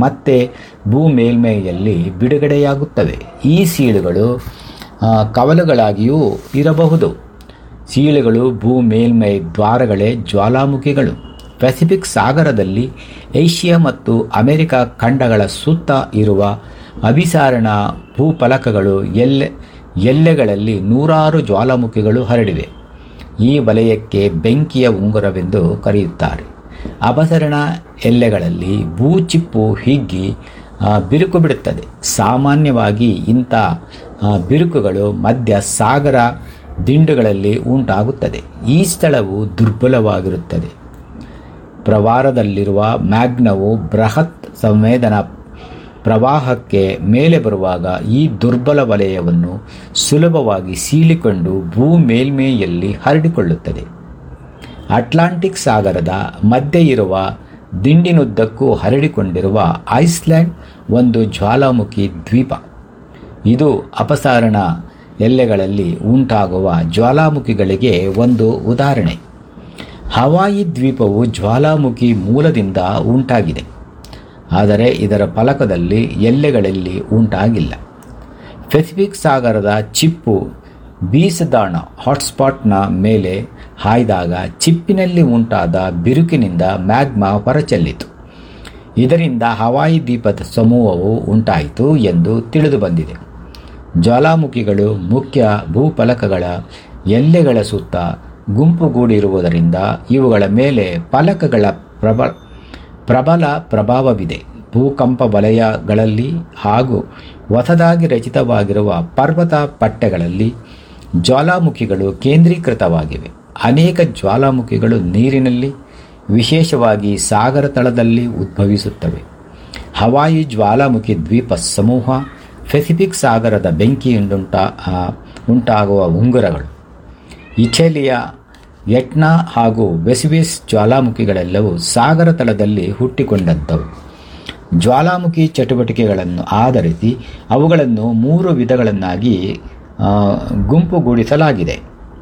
ಮತ್ತೆ ಭೂ ಮೇಲ್ಮೈಯಲ್ಲಿ ಬಿಡುಗಡೆಯಾಗುತ್ತವೆ ಈ ಸೀಳುಗಳು ಆ, ಕವಲುಗಳಾಗಿಯೂ ಇರಬಹುದು ಸೀಳುಗಳು ಭೂ ಮೇಲ್ಮೈ ದ್ವಾರಗಳೇ ಜ್ವಾಲಾಮುಖಿಗಳು ಪೆಸಿಫಿಕ್ ಸಾಗರದಲ್ಲಿ ಏಷ್ಯಾ ಮತ್ತು ಅಮೆರಿಕ ಖಂಡಗಳ ಸುತ್ತ ಇರುವ ಅಭಿಸಾರಣ ಭೂಫಲಕಗಳು ಎಲ್ಲೆ ಎಲ್ಲೆಗಳಲ್ಲಿ ನೂರಾರು ಜ್ವಾಲಾಮುಖಿಗಳು ಹರಡಿವೆ ಈ ವಲಯಕ್ಕೆ ಬೆಂಕಿಯ ಉಂಗುರವೆಂದು ಕರೆಯುತ್ತಾರೆ ಅಪಸರಣ ಎಲ್ಲೆಗಳಲ್ಲಿ ಭೂಚಿಪ್ಪು ಹಿಗ್ಗಿ ಆ, ಬಿರುಕು ಬಿಡುತ್ತದೆ ಸಾಮಾನ್ಯವಾಗಿ ಇಂಥ ಆ, ಬಿರುಕುಗಳು ಮಧ್ಯ ಸಾಗರ ದಿಂಡುಗಳಲ್ಲಿ ಉಂಟಾಗುತ್ತದೆ ಈ ಸ್ಥಳವು ದುರ್ಬಲವಾಗಿರುತ್ತದೆ ಪ್ರವಾರದಲ್ಲಿರುವ ಮ್ಯಾಗ್ನವು ಬೃಹತ್ ಸಂವೇದನಾ ಪ್ರವಾಹಕ್ಕೆ ಮೇಲೆ ಬರುವಾಗ ಈ ದುರ್ಬಲ ವಲಯವನ್ನು ಸುಲಭವಾಗಿ ಸೀಳಿಕೊಂಡು ಭೂ ಮೇಲ್ಮೈಯಲ್ಲಿ ಹರಡಿಕೊಳ್ಳುತ್ತದೆ ಅಟ್ಲಾಂಟಿಕ್ ಸಾಗರದ ಮಧ್ಯೆ ಇರುವ ದಿಂಡಿನುದ್ದಕ್ಕೂ ಹರಡಿಕೊಂಡಿರುವ ಐಸ್ಲ್ಯಾಂಡ್ ಒಂದು ಜ್ವಾಲಾಮುಖಿ ದ್ವೀಪ ಇದು ಅಪಸಾರಣ ಎಲ್ಲೆಗಳಲ್ಲಿ ಉಂಟಾಗುವ ಜ್ವಾಲಾಮುಖಿಗಳಿಗೆ ಒಂದು ಉದಾಹರಣೆ ಹವಾಯಿ ದ್ವೀಪವು ಜ್ವಾಲಾಮುಖಿ ಮೂಲದಿಂದ ಉಂಟಾಗಿದೆ ಆದರೆ ಇದರ ಫಲಕದಲ್ಲಿ ಎಲ್ಲೆಗಳಲ್ಲಿ ಉಂಟಾಗಿಲ್ಲ ಪೆಸಿಫಿಕ್ ಸಾಗರದ ಚಿಪ್ಪು ಬೀಸದಾಣ ಹಾಟ್ಸ್ಪಾಟ್ನ ಮೇಲೆ ಹಾಯ್ದಾಗ ಚಿಪ್ಪಿನಲ್ಲಿ ಉಂಟಾದ ಬಿರುಕಿನಿಂದ ಮ್ಯಾಗ್ಮಾ ಹೊರಚೆಲ್ಲಿತು ಇದರಿಂದ ಹವಾಯಿ ದ್ವೀಪದ ಸಮೂಹವು ಉಂಟಾಯಿತು ಎಂದು ತಿಳಿದು ಬಂದಿದೆ ಜ್ವಾಲಾಮುಖಿಗಳು ಮುಖ್ಯ ಭೂಫಲಕಗಳ ಎಲ್ಲೆಗಳ ಸುತ್ತ ಗುಂಪುಗೂಡಿರುವುದರಿಂದ ಇವುಗಳ ಮೇಲೆ ಫಲಕಗಳ ಪ್ರಬ ಪ್ರಬಲ ಪ್ರಭಾವವಿದೆ ಭೂಕಂಪ ವಲಯಗಳಲ್ಲಿ ಹಾಗೂ ಹೊಸದಾಗಿ ರಚಿತವಾಗಿರುವ ಪರ್ವತ ಪಟ್ಟೆಗಳಲ್ಲಿ ಜ್ವಾಲಾಮುಖಿಗಳು ಕೇಂದ್ರೀಕೃತವಾಗಿವೆ ಅನೇಕ ಜ್ವಾಲಾಮುಖಿಗಳು ನೀರಿನಲ್ಲಿ ವಿಶೇಷವಾಗಿ ಸಾಗರ ತಳದಲ್ಲಿ ಉದ್ಭವಿಸುತ್ತವೆ ಹವಾಯಿ ಜ್ವಾಲಾಮುಖಿ ದ್ವೀಪ ಸಮೂಹ ಪೆಸಿಫಿಕ್ ಸಾಗರದ ಬೆಂಕಿಯಿಂದುಂಟ ಆ, ಉಂಟಾಗುವ ಉಂಗುರಗಳು ಇಟಲಿಯ ಎಟ್ನಾ ಹಾಗೂ ವೆಸಿವಿಸ್ ಜ್ವಾಲಾಮುಖಿಗಳೆಲ್ಲವೂ ಸಾಗರ ತಳದಲ್ಲಿ ಹುಟ್ಟಿಕೊಂಡಂಥವು ಜ್ವಾಲಾಮುಖಿ ಚಟುವಟಿಕೆಗಳನ್ನು ಆಧರಿಸಿ ಅವುಗಳನ್ನು ಮೂರು ವಿಧಗಳನ್ನಾಗಿ ಆ, ಗುಂಪುಗೂಡಿಸಲಾಗಿದೆ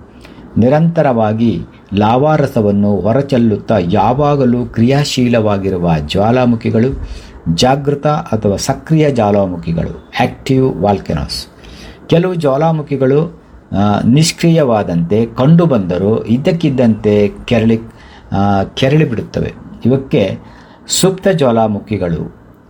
ನಿರಂತರವಾಗಿ ಲಾವಾರಸವನ್ನು ಹೊರಚೆಲ್ಲುತ್ತಾ ಯಾವಾಗಲೂ ಕ್ರಿಯಾಶೀಲವಾಗಿರುವ ಜ್ವಾಲಾಮುಖಿಗಳು ಜಾಗೃತ ಅಥವಾ ಸಕ್ರಿಯ ಜ್ವಾಲಾಮುಖಿಗಳು ಆಕ್ಟಿವ್ ವಾಲ್ಕೆನೋಸ್ ಕೆಲವು ಜ್ವಾಲಾಮುಖಿಗಳು ಆ, ನಿಷ್ಕ್ರಿಯವಾದಂತೆ ಕಂಡುಬಂದರೂ ಇದ್ದಕ್ಕಿದ್ದಂತೆ ಕೆರಳಿ ಆ, ಕೆರಳಿ ಬಿಡುತ್ತವೆ ಇವಕ್ಕೆ ಸುಪ್ತ ಜ್ವಾಲಾಮುಖಿಗಳು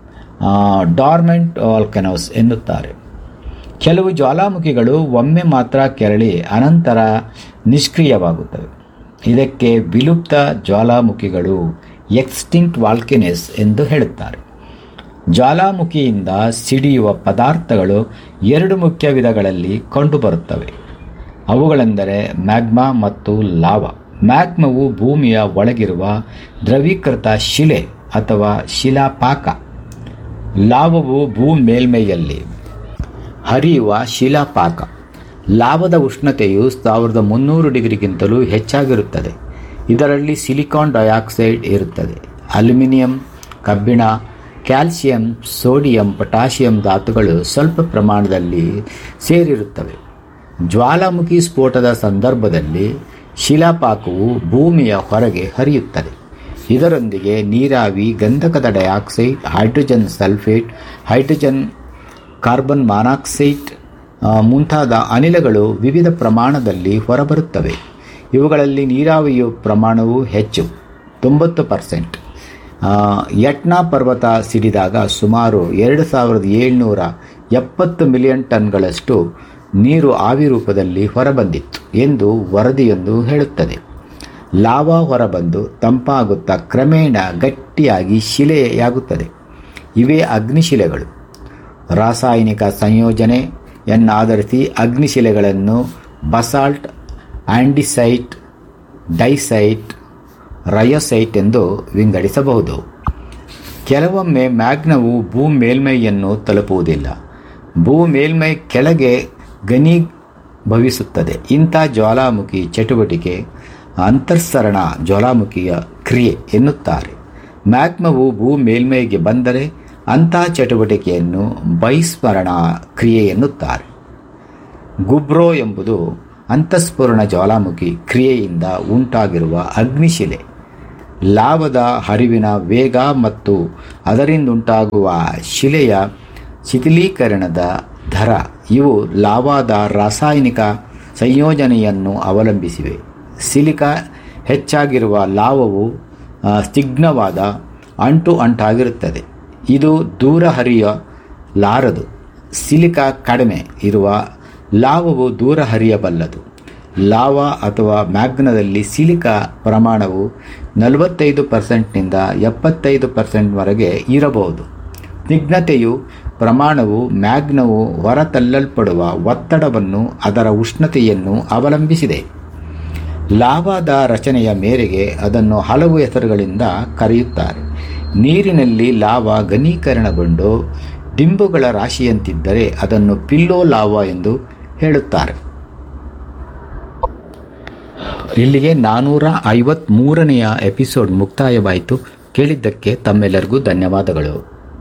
ಡಾರ್ಮೆಂಟ್ ವಾಲ್ಕೆನೋಸ್ ಎನ್ನುತ್ತಾರೆ ಕೆಲವು ಜ್ವಾಲಾಮುಖಿಗಳು ಒಮ್ಮೆ ಮಾತ್ರ ಕೆರಳಿ ಅನಂತರ ನಿಷ್ಕ್ರಿಯವಾಗುತ್ತವೆ ಇದಕ್ಕೆ ವಿಲುಪ್ತ ಜ್ವಾಲಾಮುಖಿಗಳು ಎಕ್ಸ್ಟಿಂಕ್ಟ್ ವಾಲ್ಕೆನೆಸ್ ಎಂದು ಹೇಳುತ್ತಾರೆ ಜ್ವಾಲಾಮುಖಿಯಿಂದ ಸಿಡಿಯುವ ಪದಾರ್ಥಗಳು ಎರಡು ಮುಖ್ಯ ವಿಧಗಳಲ್ಲಿ ಕಂಡುಬರುತ್ತವೆ ಅವುಗಳೆಂದರೆ ಮ್ಯಾಗ್ಮಾ ಮತ್ತು ಲಾವಾ ಮ್ಯಾಗ್ಮವು ಭೂಮಿಯ ಒಳಗಿರುವ ದ್ರವೀಕೃತ ಶಿಲೆ ಅಥವಾ ಶಿಲಾಪಾಕ ಲಾವವು ಭೂ ಮೇಲ್ಮೈಯಲ್ಲಿ ಹರಿಯುವ ಶಿಲಾಪಾಕ ಲಾವದ ಉಷ್ಣತೆಯು ಸಾವಿರದ ಮುನ್ನೂರು ಡಿಗ್ರಿಗಿಂತಲೂ ಹೆಚ್ಚಾಗಿರುತ್ತದೆ ಇದರಲ್ಲಿ ಸಿಲಿಕಾನ್ ಡೈಆಕ್ಸೈಡ್ ಇರುತ್ತದೆ ಅಲ್ಯೂಮಿನಿಯಂ ಕಬ್ಬಿಣ ಕ್ಯಾಲ್ಸಿಯಂ ಸೋಡಿಯಂ ಪೊಟ್ಯಾಷಿಯಂ ಧಾತುಗಳು ಸ್ವಲ್ಪ ಪ್ರಮಾಣದಲ್ಲಿ ಸೇರಿರುತ್ತವೆ ಜ್ವಾಲಾಮುಖಿ ಸ್ಫೋಟದ ಸಂದರ್ಭದಲ್ಲಿ ಶಿಲಾಪಾಕವು ಭೂಮಿಯ ಹೊರಗೆ ಹರಿಯುತ್ತದೆ ಇದರೊಂದಿಗೆ ನೀರಾವಿ ಗಂಧಕದ dioxide hydrogen sulphate hydrogen carbon monoxide ಆ, ಮುಂತಾದ ಅನಿಲಗಳು ವಿವಿಧ ಪ್ರಮಾಣದಲ್ಲಿ ಹೊರಬರುತ್ತವೆ ಇವುಗಳಲ್ಲಿ ನೀರಾವಿಯ ಪ್ರಮಾಣವು ಹೆಚ್ಚು ತೊಂಬತ್ತು ಪರ್ಸೆಂಟ್ ಯಟ್ನಾ ಪರ್ವತ ಸಿಡಿದಾಗ ಸುಮಾರು ಎರಡು ಸಾವಿರದ ಏಳ್ನೂರ ಎಪ್ಪತ್ತು ಮಿಲಿಯನ್ ಟನ್ಗಳಷ್ಟು ನೀರು ಆವಿ ರೂಪದಲ್ಲಿ ಹೊರಬಂದಿತ್ತು ಎಂದು ವರದಿಯೊಂದು ಹೇಳುತ್ತದೆ ಲಾವಾ ಹೊರಬಂದು ತಂಪಾಗುತ್ತಾ ಕ್ರಮೇಣ ಗಟ್ಟಿಯಾಗಿ ಶಿಲೆಯಾಗುತ್ತದೆ ಇವೇ ಅಗ್ನಿಶಿಲೆಗಳು ರಾಸಾಯನಿಕ ಸಂಯೋಜನೆಯನ್ನಾಧರಿಸಿ ಅಗ್ನಿಶಿಲೆಗಳನ್ನು ಬಸಾಲ್ಟ್ ಆಂಡಿಸೈಟ್ ಡೈಸೈಟ್ ರಯೋಸೈಟ್ ಎಂದು ವಿಂಗಡಿಸಬಹುದು ಕೆಲವೊಮ್ಮೆ ಮ್ಯಾಗ್ನವು ಭೂ ಮೇಲ್ಮೈಯನ್ನು ತಲುಪುವುದಿಲ್ಲ ಭೂ ಮೇಲ್ಮೈ ಕೆಳಗೆ ಘನೀಭವಿಸುತ್ತದೆ ಇಂಥ ಜ್ವಾಲಾಮುಖಿ ಚಟುವಟಿಕೆ ಅಂತರ್ಸರಣ ಜ್ವಾಲಾಮುಖಿಯ ಕ್ರಿಯೆ ಎನ್ನುತ್ತಾರೆ ಮ್ಯಾಗ್ಮವು ಭೂ ಮೇಲ್ಮೈಗೆ ಬಂದರೆ ಅಂಥ ಚಟುವಟಿಕೆಯನ್ನು ಬಹಿಸ್ಮರಣ ಕ್ರಿಯೆ ಎನ್ನುತ್ತಾರೆ ಗುಬ್ರೋ ಎಂಬುದು ಅಂತಸ್ಫುರಣ ಜ್ವಾಲಾಮುಖಿ ಕ್ರಿಯೆಯಿಂದ ಉಂಟಾಗಿರುವ ಅಗ್ನಿಶಿಲೆ ಲಾಭದ ಹರಿವಿನ ವೇಗ ಮತ್ತು ಅದರಿಂದುಂಟಾಗುವ ಶಿಲೆಯ ಶಿಥಿಲೀಕರಣದ ದರ ಇವು ಲಾವಾದ ರಾಸಾಯನಿಕ ಸಂಯೋಜನೆಯನ್ನು ಅವಲಂಬಿಸಿವೆ ಸಿಲಿಕಾ ಹೆಚ್ಚಾಗಿರುವ ಲಾವವು ಆ, ಸ್ನಿಗ್ಧವಾದ ಅಂಟು ಅಂಟಾಗಿರುತ್ತದೆ ಇದು ದೂರ ಹರಿಯಲಾರದು ಸಿಲಿಕಾ ಕಡಿಮೆ ಇರುವ ಲಾವವು ದೂರ ಹರಿಯಬಲ್ಲದು ಲಾವಾ ಅಥವಾ ಮ್ಯಾಗ್ನದಲ್ಲಿ ಸಿಲಿಕಾ ಪ್ರಮಾಣವು ನಲವತ್ತೈದು ಪರ್ಸೆಂಟ್ನಿಂದ ಎಪ್ಪತ್ತೈದು ಪರ್ಸೆಂಟ್ವರೆಗೆ ಇರಬಹುದು ಸ್ನಿಗ್ಧತೆಯು ಪ್ರಮಾಣವು ಮ್ಯಾಗ್ನವು ಹೊರತಳ್ಳಲ್ಪಡುವ ಒತ್ತಡವನ್ನು ಅದರ ಉಷ್ಣತೆಯನ್ನು ಅವಲಂಬಿಸಿದೆ ಲಾವಾದ ರಚನೆಯ ಮೇರೆಗೆ ಅದನ್ನು ಹಲವು ಹೆಸರುಗಳಿಂದ ಕರೆಯುತ್ತಾರೆ ನೀರಿನಲ್ಲಿ ಲಾವಾ ಘನೀಕರಣಗೊಂಡು ದಿಂಬುಗಳ ರಾಶಿಯಂತಿದ್ದರೆ ಅದನ್ನು ಪಿಲ್ಲೋ ಲಾವಾ ಎಂದು ಹೇಳುತ್ತಾರೆ ಇಲ್ಲಿಗೆ ನಾನ್ನೂರ ಐವತ್ತ್ಮೂರನೆಯ ಎಪಿಸೋಡ್ ಮುಕ್ತಾಯವಾಯಿತು ಕೇಳಿದ್ದಕ್ಕೆ ತಮ್ಮೆಲ್ಲರಿಗೂ ಧನ್ಯವಾದಗಳು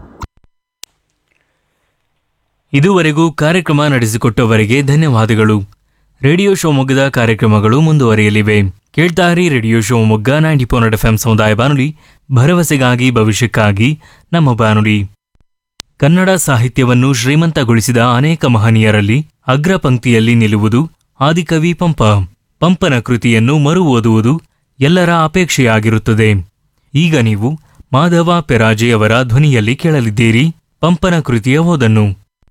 ಇದುವರೆಗೂ ಕಾರ್ಯಕ್ರಮ ನಡೆಸಿಕೊಟ್ಟವರಿಗೆ ಧನ್ಯವಾದಗಳು ರೇಡಿಯೋ ಶಿವಮೊಗ್ಗದ ಕಾರ್ಯಕ್ರಮಗಳು ಮುಂದುವರಿಯಲಿವೆ ಕೇಳ್ತಾರಿ radio Shivamogga ninety point F ಸಮುದಾಯ ಬಾನುಲಿ ಭರವಸೆಗಾಗಿ ಭವಿಷ್ಯಕ್ಕಾಗಿ ನಮ್ಮ ಬಾನುಲಿ ಕನ್ನಡ ಸಾಹಿತ್ಯವನ್ನು ಶ್ರೀಮಂತಗೊಳಿಸಿದ ಅನೇಕ ಮಹನೀಯರಲ್ಲಿ ಅಗ್ರ ಪಂಕ್ತಿಯಲ್ಲಿ ನಿಲ್ಲುವುದು ಆದಿಕವಿ ಪಂಪ ಪಂಪನ ಕೃತಿಯನ್ನು ಮರು ಓದುವುದು ಎಲ್ಲರ ಅಪೇಕ್ಷೆಯಾಗಿರುತ್ತದೆ ಈಗ ನೀವು ಮಾಧವ ಪೆರಾಜೆಯವರ ಧ್ವನಿಯಲ್ಲಿ ಕೇಳಲಿದ್ದೀರಿ ಪಂಪನ ಕೃತಿಯ ಓದನ್ನು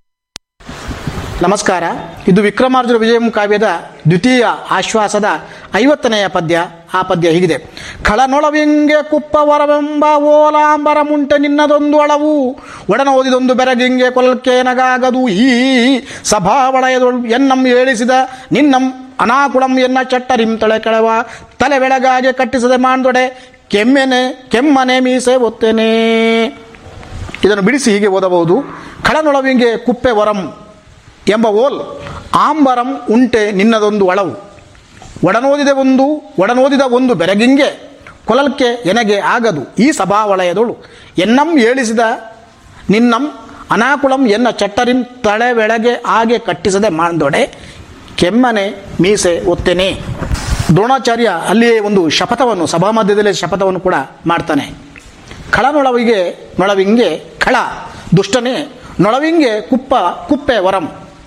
ನಮಸ್ಕಾರ ಇದು ವಿಕ್ರಮಾರ್ಜುನ ವಿಜಯಂ ಕಾವ್ಯದ ದ್ವಿತೀಯ ಆಶ್ವಾಸದ ಐವತ್ತನೆಯ ಪದ್ಯ ಆ ಪದ್ಯ ಹೀಗಿದೆ ಖಳನೊಳವಿಂಗೆ ಕುಪ್ಪ ವರವೆಂಬ ಓಲಾಂಬರ ಮುಂಟೆ ನಿನ್ನದೊಂದು ಅಳವು ಒಡನ ಓದಿದೊಂದು ಬೆರಗಿಂಗೆ ಕೊಲ್ಕೇನಗಾಗದು ಈ ಸಭಾವಳಯದೊಳು ಎನ್ನಂ ಏಳಿಸಿದ ನಿನ್ನಂ ಅನಾಕುಳಂ ಎನ್ನ ಚಟ್ಟರಿಂ ತಳೆ ಕೆಳವ ತಲೆ ಬೆಳಗಾಗೆ ಕಟ್ಟಿಸದೆ ಮಾಡ್ದೊಡೆ ಕೆಮ್ಮೆನೆ ಕೆಮ್ಮನೆ ಮೀಸೆ ಒತ್ತೆನೆ ಇದನ್ನು ಬಿಡಿಸಿ ಹೀಗೆ ಓದಬಹುದು ಖಳನೊಳವಿಂಗೆ ಕುಪ್ಪೆ ವರಂ ಎಂಬ ಓಲ್ ಆಂಬರಂ ಉಂಟೆ ನಿನ್ನದೊಂದು ಒಳವು ಒಡನೋದಿದ ಒಂದು ಒಡನೋದಿದ ಒಂದು ಬೆರಗಿಂಗೆ ಕೊಲಲ್ಕೆ ಎನಗೆ ಆಗದು ಈ ಸಭಾವಲಯದೊಳು ಎನ್ನಂ ಏಳಿಸಿದ ನಿನ್ನಂ ಅನಾಕುಳಂ ಎನ್ನ ಚಟ್ಟರಿಂ ತಳೆ ಬೆಳಗ್ಗೆ ಹಾಗೆ ಕಟ್ಟಿಸದೆ ಮಾಂದೊಡೆ ಕೆಮ್ಮನೆ ಮೀಸೆ ಒತ್ತೆನೆ ದ್ರೋಣಾಚಾರ್ಯ ಅಲ್ಲಿಯೇ ಒಂದು ಶಪಥವನ್ನು ಸಭಾ ಮಧ್ಯದಲ್ಲಿ ಶಪಥವನ್ನು ಕೂಡ ಮಾಡ್ತಾನೆ ಖಳನೊಳವಿಗೆ ನೊಳವಿಂಗೆ ಖಳ ದುಷ್ಟನೇ ನೊಳವಿಂಗೆ ಕುಪ್ಪ ಕುಪ್ಪೆ ವರಂ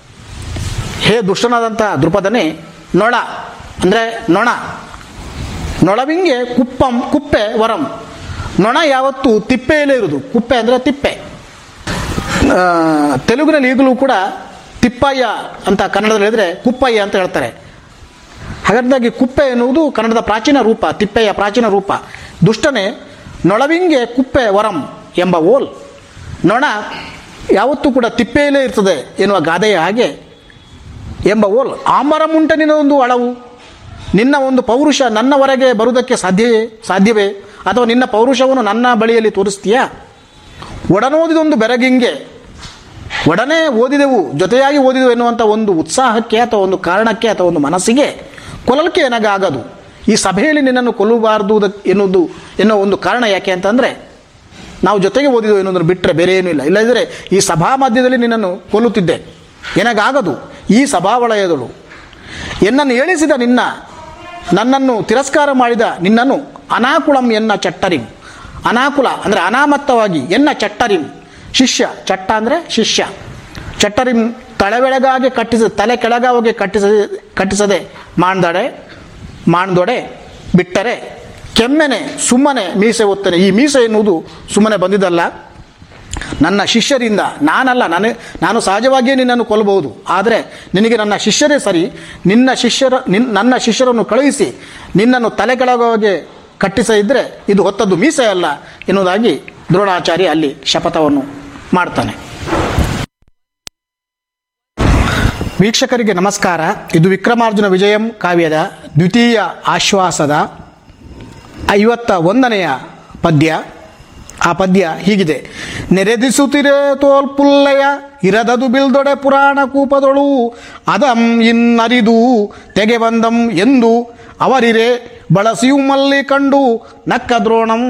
ಹೇ ದುಷ್ಟನಾದಂಥ ದೃಪದನೇ ನೊಳ ಅಂದರೆ ನೊಣ ನೊಳವಿಂಗೆ ಕುಪ್ಪಂ ಕುಪ್ಪೆ ವರಂ ನೊಣ ಯಾವತ್ತೂ ತಿಪ್ಪೆಯಲ್ಲೇ ಇರುವುದು ಕುಪ್ಪೆ ಅಂದರೆ ತಿಪ್ಪೆ ಆ, ತೆಲುಗಿನಲ್ಲಿ ಈಗಲೂ ಕೂಡ ತಿಪ್ಪಯ್ಯ ಅಂತ ಕನ್ನಡದಲ್ಲಿ ಹೇಳಿದ್ರೆ ಕುಪ್ಪಯ್ಯ ಅಂತ ಹೇಳ್ತಾರೆ ಹಾಗಾಗಿ ಕುಪ್ಪೆ ಎನ್ನುವುದು ಕನ್ನಡದ ಪ್ರಾಚೀನ ರೂಪ ತಿಪ್ಪೆಯ ಪ್ರಾಚೀನ ರೂಪ ದುಷ್ಟನೇ ನೊಳವಿಂಗೆ ಕುಪ್ಪೆ ವರಂ ಎಂಬ ಓಲ್ ನೊಣ ಯಾವತ್ತೂ ಕೂಡ ತಿಪ್ಪೆಯಲ್ಲೇ ಇರ್ತದೆ ಎನ್ನುವ ಗಾದೆಯ ಹಾಗೆ ಎಂಬ ಓಲ್ ಆಂಬರ ಮುಂಟೆ ನಿನ್ನ ಒಂದು ಅಳವು ನಿನ್ನ ಒಂದು ಪೌರುಷ ನನ್ನವರೆಗೆ ಬರುವುದಕ್ಕೆ ಸಾಧ್ಯವೇ ಸಾಧ್ಯವೇ ಅಥವಾ ನಿನ್ನ ಪೌರುಷವನ್ನು ನನ್ನ ಬಳಿಯಲ್ಲಿ ತೋರಿಸ್ತೀಯಾ ಒಡನೋದಿದೊಂದು ಬೆರಗಿಂಗೆ ಒಡನೆ ಓದಿದೆವು ಜೊತೆಯಾಗಿ ಓದಿದೆವು ಎನ್ನುವಂಥ ಒಂದು ಉತ್ಸಾಹಕ್ಕೆ ಅಥವಾ ಒಂದು ಕಾರಣಕ್ಕೆ ಅಥವಾ ಒಂದು ಮನಸ್ಸಿಗೆ ಕೊಲ್ಲಲಿಕ್ಕೆ ಏನಾಗದು ಈ ಸಭೆಯಲ್ಲಿ ನಿನ್ನನ್ನು ಕೊಲ್ಲಬಾರದು ಎನ್ನುವುದು ಎನ್ನುವ ಒಂದು ಕಾರಣ ಯಾಕೆ ಅಂತಂದರೆ ನಾವು ಜೊತೆಗೆ ಓದಿದೆವು ಎನ್ನುವುದನ್ನು ಬಿಟ್ಟರೆ ಬೇರೆ ಏನೂ ಇಲ್ಲ ಇಲ್ಲದಿದ್ದರೆ ಈ ಸಭಾ ಮಧ್ಯದಲ್ಲಿ ನಿನ್ನನ್ನು ಕೊಲ್ಲುತ್ತಿದ್ದೆ ಏನಾಗದು ಈ ಸಭಾವಲಯದಳು ಎನ್ನನ್ನು ಏಳಿಸಿದ ನಿನ್ನ ನನ್ನನ್ನು ತಿರಸ್ಕಾರ ಮಾಡಿದ ನಿನ್ನನ್ನು ಅನಾಕುಳಂ ಎನ್ನ ಚಟ್ಟರಿಂ ಅನಾಕುಲ ಅಂದರೆ ಅನಾಮತ್ತವಾಗಿ ಎನ್ನ ಚಟ್ಟರಿಂ ಶಿಷ್ಯ ಚಟ್ಟ ಅಂದರೆ ಶಿಷ್ಯ ಚಟ್ಟರಿಂ ತಳಬೆಳಗಾಗಿ ಕಟ್ಟಿಸ ತಲೆ ಕೆಳಗಾವಾಗಿ ಕಟ್ಟಿಸದೆ ಕಟ್ಟಿಸದೆ ಮಾಡ್ದಡೆ ಮಾಡ್ದೊಡೆ ಬಿಟ್ಟರೆ ಕೆಮ್ಮೆನೆ ಸುಮ್ಮನೆ ಮೀಸೆ ಒತ್ತನೆ ಈ ಮೀಸೆ ಎನ್ನುವುದು ಸುಮ್ಮನೆ ಬಂದಿದ್ದಲ್ಲ ನನ್ನ ಶಿಷ್ಯರಿಂದ ನಾನಲ್ಲ ನಾನು ನಾನು ಸಹಜವಾಗಿಯೇ ನಿನ್ನನ್ನು ಕೊಲ್ಲಬಹುದು ಆದರೆ ನಿನಗೆ ನನ್ನ ಶಿಷ್ಯರೇ ಸರಿ ನಿನ್ನ ಶಿಷ್ಯರ ನಿನ್ ನನ್ನ ಶಿಷ್ಯರನ್ನು ಕಳುಹಿಸಿ ನಿನ್ನನ್ನು ತಲೆ ಕೆಳಗೆ ಕಟ್ಟಿಸದಿದ್ದರೆ ಇದು ಹೊತ್ತದ್ದು ಮೀಸೆ ಅಲ್ಲ ಎನ್ನುವುದಾಗಿ ದ್ರೋಣಾಚಾರ್ಯ ಅಲ್ಲಿ ಶಪಥವನ್ನು ಮಾಡ್ತಾನೆ ವೀಕ್ಷಕರಿಗೆ ನಮಸ್ಕಾರ ಇದು ವಿಕ್ರಮಾರ್ಜುನ ವಿಜಯಂ ಕಾವ್ಯದ ದ್ವಿತೀಯ ಆಶ್ವಾಸದ ಐವತ್ತ ಒಂದನೆಯ ಪದ್ಯ ಆ ಪದ್ಯ ಹೀಗಿದೆ ನೆರೆದಿಸುತ್ತಿರೆ ತೋಲ್ಪುಲ್ಲೆಯ ಇರದದು ಬಿಲ್ದೊಡೆ ಪುರಾಣ ಕೂಪದೊಳು ಅದಂ ಇನ್ನರಿದು ತೆಗೆ ಬಂದಂ ಎಂದು ಅವರಿರೆ ಬಳಸಿಯು ಮಲ್ಲಿ ಕಂಡು ನಕ್ಕ ದ್ರೋಣಂ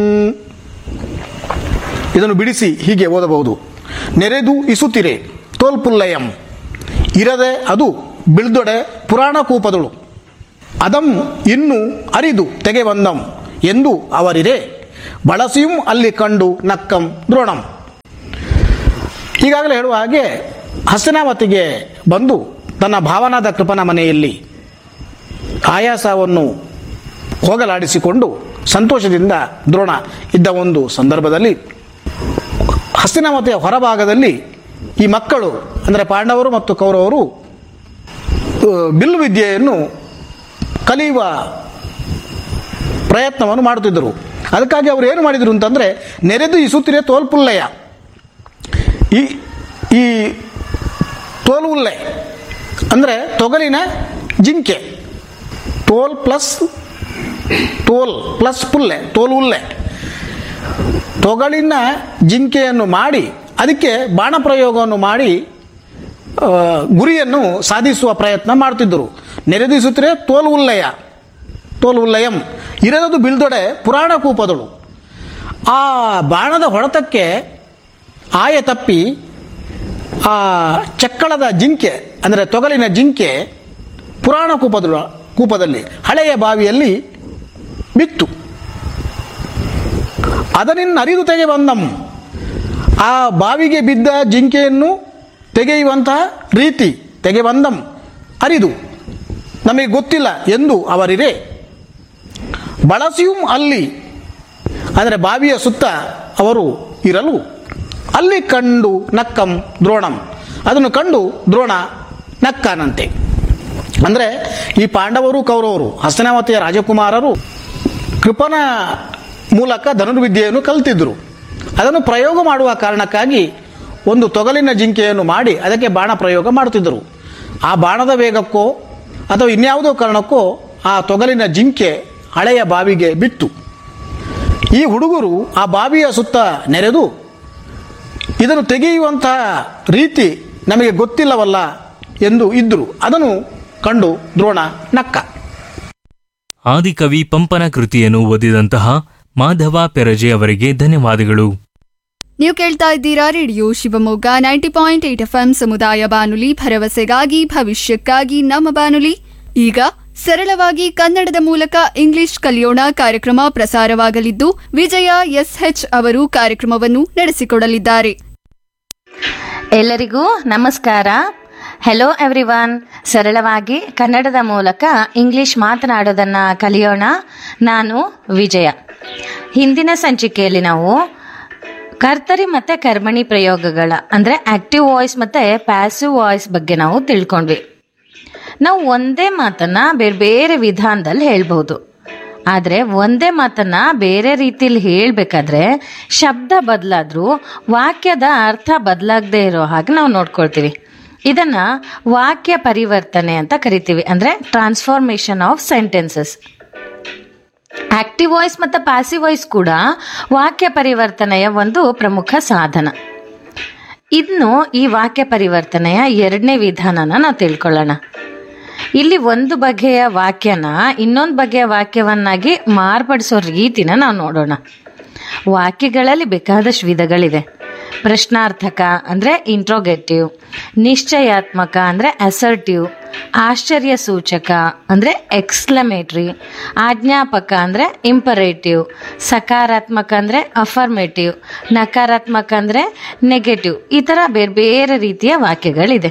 ಇದನ್ನು ಬಿಡಿಸಿ ಹೀಗೆ ಓದಬಹುದು ನೆರೆದು ಇಸುತ್ತಿರೆ ತೋಲ್ಪುಲ್ಲಯಂ ಇರದೆ ಅದು ಬಿಳ್ದೊಡೆ ಪುರಾಣ ಕೂಪದಳು ಅದಂ ಇನ್ನು ಅರಿದು ತೆಗೆ ಬಂದಂ ಎಂದು ಅವರಿರೆ ಬಳಸಿಯೂ ಅಲ್ಲಿ ಕಂಡು ನಕ್ಕಂ ದ್ರೋಣಂ ಈಗಾಗಲೇ ಹೇಳುವ ಹಾಗೆ ಹಸ್ತಿನಾವತಿಗೆ ಬಂದು ತನ್ನ ಭಾವನಾದ ಕೃಪನ ಮನೆಯಲ್ಲಿ ಆಯಾಸವನ್ನು ಹೋಗಲಾಡಿಸಿಕೊಂಡು ಸಂತೋಷದಿಂದ ದ್ರೋಣ ಇದ್ದ ಒಂದು ಸಂದರ್ಭದಲ್ಲಿ ಹಸ್ತಿನಾವತಿಯ ಹೊರಭಾಗದಲ್ಲಿ ಈ ಮಕ್ಕಳು ಅಂದರೆ ಪಾಂಡವರು ಮತ್ತು ಕೌರವರು ಆ, ಬಿಲ್ಲು ವಿದ್ಯೆಯನ್ನು ಕಲಿಯುವ ಪ್ರಯತ್ನವನ್ನು ಮಾಡುತ್ತಿದ್ದರು ಅದಕ್ಕಾಗಿ ಅವರು ಏನು ಮಾಡಿದರು ಅಂತಂದರೆ ನೆರೆದು ಈ ಸುತ್ತಿರೆ ತೋಲ್ಪುಲ್ಲಯ್ಯ ಈ ಈ ತೋಲುಲ್ಲೆ ಅಂದರೆ ತೊಗಲಿನ ಜಿಂಕೆ ತೋಲ್ ಪ್ಲಸ್ ತೋಲ್ ಪ್ಲಸ್ ಪುಲ್ಲೆ ತೋಲುಲ್ಲೆ ತೊಗಲಿನ ಜಿಂಕೆಯನ್ನು ಮಾಡಿ ಅದಕ್ಕೆ ಬಾಣ ಪ್ರಯೋಗವನ್ನು ಮಾಡಿ ಆ, ಗುರಿಯನ್ನು ಸಾಧಿಸುವ ಪ್ರಯತ್ನ ಮಾಡ್ತಿದ್ದರು ನೆರೆದಿಸುತ್ತರೆ ತೋಲು ಉಲ್ಲಯ ತೋಲು ಉಲ್ಲಯಂ ಇರದು ಬಿಲ್ದೊಡೆ ಪುರಾಣ ಕೂಪದಳು ಆ ಬಾಣದ ಹೊಡೆತಕ್ಕೆ ಆಯ ತಪ್ಪಿ ಆ ಚಕ್ಕಳದ ಜಿಂಕೆ ಅಂದರೆ ತೊಗಲಿನ ಜಿಂಕೆ ಪುರಾಣ ಕೂಪದ ಕೂಪದಲ್ಲಿ ಹಳೆಯ ಬಾವಿಯಲ್ಲಿ ಬಿತ್ತು ಅದನಿನ್ನು ಅರಿದು ತೆಗೆ ಬಂದಂ ಆ ಬಾವಿಗೆ ಬಿದ್ದ ಜಿಂಕೆಯನ್ನು ತೆಗೆಯುವಂತಹ ರೀತಿ ತೆಗೆ ಬಂದಂ ಅರಿದು ನಮಗೆ ಗೊತ್ತಿಲ್ಲ ಎಂದು ಅವರಿರೆ ಬಳಸಿಯೂ ಅಲ್ಲಿ ಅಂದರೆ ಬಾವಿಯ ಸುತ್ತ ಅವರು ಇರಲು ಅಲ್ಲಿ ಕಂಡು ನಕ್ಕಂ ದ್ರೋಣಂ ಅದನ್ನು ಕಂಡು ದ್ರೋಣ ನಕ್ಕನಂತೆ ಅಂದರೆ ಈ ಪಾಂಡವರು ಕೌರವರು ಹಸ್ತನಾವತಿಯ ರಾಜಕುಮಾರರು ಕೃಪನ ಮೂಲಕ ಧನುರ್ವಿದ್ಯೆಯನ್ನು ಕಲಿತಿದ್ದರು ಅದನ್ನು ಪ್ರಯೋಗ ಮಾಡುವ ಕಾರಣಕ್ಕಾಗಿ ಒಂದು ತೊಗಲಿನ ಜಿಂಕೆಯನ್ನು ಮಾಡಿ ಅದಕ್ಕೆ ಬಾಣ ಪ್ರಯೋಗ ಮಾಡುತ್ತಿದ್ದರು ಆ ಬಾಣದ ವೇಗಕ್ಕೋ ಅಥವಾ ಇನ್ಯಾವುದೋ ಕಾರಣಕ್ಕೋ ಆ ತೊಗಲಿನ ಜಿಂಕೆ ಹಳೆಯ ಬಾವಿಗೆ ಬಿತ್ತು ಈ ಹುಡುಗರು ಆ ಬಾವಿಯ ಸುತ್ತ ನೆರೆದು ಇದನ್ನು ತೆಗೆಯುವಂತಹ ರೀತಿ ನಮಗೆ ಗೊತ್ತಿಲ್ಲವಲ್ಲ ಎಂದು ಇದ್ದರು ಅದನ್ನು ಕಂಡು ದ್ರೋಣ ನಕ್ಕ ಆದಿಕವಿ ಪಂಪನ ಕೃತಿಯನ್ನು ಓದಿದಂತಹ ಮಾಧವ ಪೆರಜೆ ಅವರಿಗೆ ಧನ್ಯವಾದಗಳು ನೀವು ಕೇಳ್ತಾ ಇದ್ದೀರಾ radio Shivamogga ninety point eight F ಸಮುದಾಯ ಬಾನುಲಿ ಭರವಸೆಗಾಗಿ ಭವಿಷ್ಯಕ್ಕಾಗಿ ನಮ್ಮ ಬಾನುಲಿ ಈಗ ಸರಳವಾಗಿ ಕನ್ನಡದ ಮೂಲಕ ಇಂಗ್ಲಿಷ್ ಕಲಿಯೋಣ ಕಾರ್ಯಕ್ರಮ ಪ್ರಸಾರವಾಗಲಿದ್ದು ವಿಜಯ ಎಸ್ಎಚ್ ಅವರು ಕಾರ್ಯಕ್ರಮವನ್ನು ನಡೆಸಿಕೊಡಲಿದ್ದಾರೆ ಎಲ್ಲರಿಗೂ ನಮಸ್ಕಾರ ಹೆಲೋ ಎವ್ರಿವನ್ ಸರಳವಾಗಿ ಕನ್ನಡದ ಮೂಲಕ ಇಂಗ್ಲಿಷ್ ಮಾತನಾಡೋದನ್ನ ಕಲಿಯೋಣ ನಾನು ವಿಜಯ ಹಿಂದಿನ ಸಂಚಿಕೆಯಲ್ಲಿ ನಾವು ಕರ್ತರಿ ಮತ್ತೆ ಕರ್ಮಣಿ ಪ್ರಯೋಗಗಳ ಅಂದ್ರೆ ಆಕ್ಟಿವ್ ವಾಯ್ಸ್ ಮತ್ತೆ ಪ್ಯಾಸಿವ್ ವಾಯ್ಸ್ ಬಗ್ಗೆ ನಾವು ತಿಳ್ಕೊಂಡ್ವಿ ನಾವು ಒಂದೇ ಮಾತನ್ನ ಬೇರೆ ಬೇರೆ ವಿಧಾನದಲ್ಲಿ ಹೇಳ್ಬಹುದು ಆದರೆ ಒಂದೇ ಮಾತನ್ನ ಬೇರೆ ರೀತಿಯಲ್ಲಿ ಹೇಳಬೇಕಾದ್ರೆ ಶಬ್ದ ಬದಲಾದ್ರೂ ವಾಕ್ಯದ ಅರ್ಥ ಬದಲಾಗದೆ ಇರೋ ಹಾಗೆ ನಾವು ನೋಡ್ಕೊಳ್ತೀವಿ ಇದನ್ನ ವಾಕ್ಯ ಪರಿವರ್ತನೆ ಅಂತ ಕರಿತೀವಿ ಅಂದ್ರೆ transformation of sentences active voice ಮತ್ತು ಪ್ಯಾಸಿವ್ ವಾಯ್ಸ್ ಕೂಡ ವಾಕ್ಯ ಪರಿವರ್ತನೆಯ ಒಂದು ಪ್ರಮುಖ ಸಾಧನ ಇನ್ನು ಈ ವಾಕ್ಯ ಪರಿವರ್ತನೆಯ ಎರಡನೇ ವಿಧಾನನ ನಾವು ತಿಳ್ಕೊಳ್ಳೋಣ ಇಲ್ಲಿ ಒಂದು ಬಗೆಯ ವಾಕ್ಯನ ಇನ್ನೊಂದು ಬಗೆಯ ವಾಕ್ಯವನ್ನಾಗಿ ಮಾರ್ಪಡಿಸೋ ರೀತಿನ ನಾವು ನೋಡೋಣ ವಾಕ್ಯಗಳಲ್ಲಿ ಬೇಕಾದಷ್ಟು ವಿಧಗಳಿವೆ ಪ್ರಶ್ನಾರ್ಥಕ ಅಂದರೆ ಇಂಟ್ರೋಗೇಟಿವ್ ನಿಶ್ಚಯಾತ್ಮಕ ಅಂದರೆ ಅಸರ್ಟಿವ್ ಆಶ್ಚರ್ಯ ಸೂಚಕ ಅಂದರೆ ಎಕ್ಸ್ಕ್ಲಮೇಟ್ರಿ ಆಜ್ಞಾಪಕ ಅಂದರೆ ಇಂಪರೇಟಿವ್ ಸಕಾರಾತ್ಮಕ ಅಂದರೆ ಅಫರ್ಮೇಟಿವ್ ನಕಾರಾತ್ಮಕ ಅಂದರೆ ನೆಗೆಟಿವ್ ಈ ಥರ ಬೇರೆ ಬೇರೆ ರೀತಿಯ ವಾಕ್ಯಗಳಿದೆ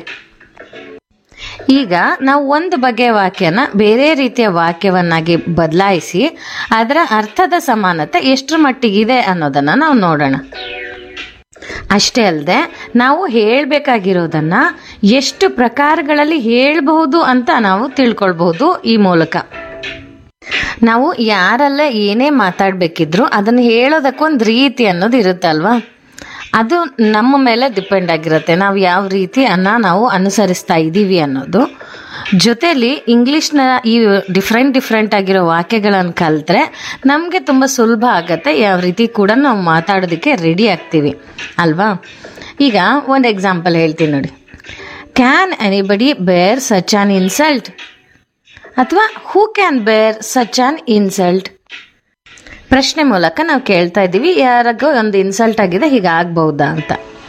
ಈಗ ನಾವು ಒಂದು ಬಗೆಯ ವಾಕ್ಯನ ಬೇರೆ ರೀತಿಯ ವಾಕ್ಯವನ್ನಾಗಿ ಬದಲಾಯಿಸಿ ಅದರ ಅರ್ಥದ ಸಮಾನತೆ ಎಷ್ಟರ ಮಟ್ಟಿಗಿದೆ ಅನ್ನೋದನ್ನ ನಾವು ನೋಡೋಣ ಅಷ್ಟೇ ಅಲ್ಲದೆ ನಾವು ಹೇಳಬೇಕಾಗಿರೋದನ್ನ ಎಷ್ಟು ಪ್ರಕಾರಗಳಲ್ಲಿ ಹೇಳಬಹುದು ಅಂತ ನಾವು ತಿಳ್ಕೊಳ್ಬಹುದು ಈ ಮೂಲಕ ನಾವು ಯಾರೆಲ್ಲ ಏನೇ ಮಾತಾಡಬೇಕಿದ್ರು ಅದನ್ನು ಹೇಳೋದಕ್ಕೊಂದು ರೀತಿ ಅನ್ನೋದು ಇರುತ್ತಲ್ವಾ ಅದು ನಮ್ಮ ಮೇಲೆ ಡಿಪೆಂಡ್ ಆಗಿರುತ್ತೆ ನಾವು ಯಾವ ರೀತಿಯನ್ನ ನಾವು ಅನುಸರಿಸ್ತಾ ಇದ್ದೀವಿ ಅನ್ನೋದು ಜೊತೆಲಿ ಇಂಗ್ಲೀಷ್ನ ಈ ಡಿಫ್ರೆಂಟ್ ಡಿಫ್ರೆಂಟ್ ಆಗಿರೋ ವಾಕ್ಯಗಳನ್ನು ಕಲಿತ್ರೆ ನಮಗೆ ತುಂಬ ಸುಲಭ ಆಗತ್ತೆ ಯಾವ ರೀತಿ ಕೂಡ ನಾವು ಮಾತಾಡೋದಕ್ಕೆ ರೆಡಿ ಆಗ್ತೀವಿ ಅಲ್ವಾ ಈಗ ಒಂದು ಎಕ್ಸಾಂಪಲ್ ಹೇಳ್ತೀನಿ ನೋಡಿ can anybody bear such an insult ಅಥವಾ who can bear such an insult ಪ್ರಶ್ನೆ ಮೂಲಕ ನಾವು ಕೇಳ್ತಾ ಇದ್ದೀವಿ ಯಾರಿಗೋ ಒಂದು ಇನ್ಸಲ್ಟ್ ಆಗಿದೆ ಹೀಗೆ ಆಗ್ಬಹುದಾ ಅಂತ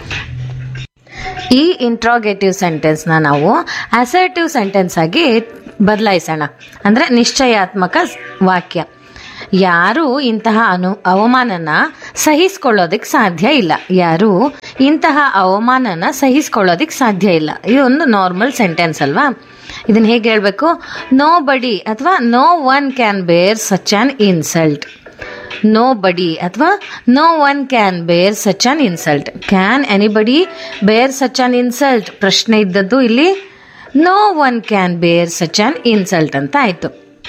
ಈ ಇಂಟ್ರಾಗೇಟಿವ್ ಸೆಂಟೆನ್ಸ್ನ ನಾವು ಅಸರ್ಟಿವ್ ಸೆಂಟೆನ್ಸ್ ಆಗಿ ಬದಲಾಯಿಸೋಣ ಅಂದರೆ ನಿಶ್ಚಯಾತ್ಮಕ ಸ್- ವಾಕ್ಯ ಯಾರು ಇಂತಹ ಅನು ಅವಮಾನನ ಸಹಿಸ್ಕೊಳ್ಳೋದಕ್ಕೆ ಸಾಧ್ಯ ಇಲ್ಲ ಯಾರು ಇಂತಹ ಅವಮಾನನ ಸಹಿಸ್ಕೊಳ್ಳೋದಕ್ಕೆ ಸಾಧ್ಯ ಇಲ್ಲ ಇದೊಂದು ನಾರ್ಮಲ್ ಸೆಂಟೆನ್ಸ್ ಅಲ್ವಾ ಇದನ್ನ ಹೇಗೆ ಹೇಳಬೇಕು ನೋ ಬಡಿ ಅಥವಾ no one can bear such an insult nobody ಅಥವಾ no one can bear such an insult can anybody bear such an insult ಪ್ರಶ್ನೆ ಇದ್ದದ್ದು ಇಲ್ಲಿ no one can bear such an insult ಅಂತ ಆಯಿತು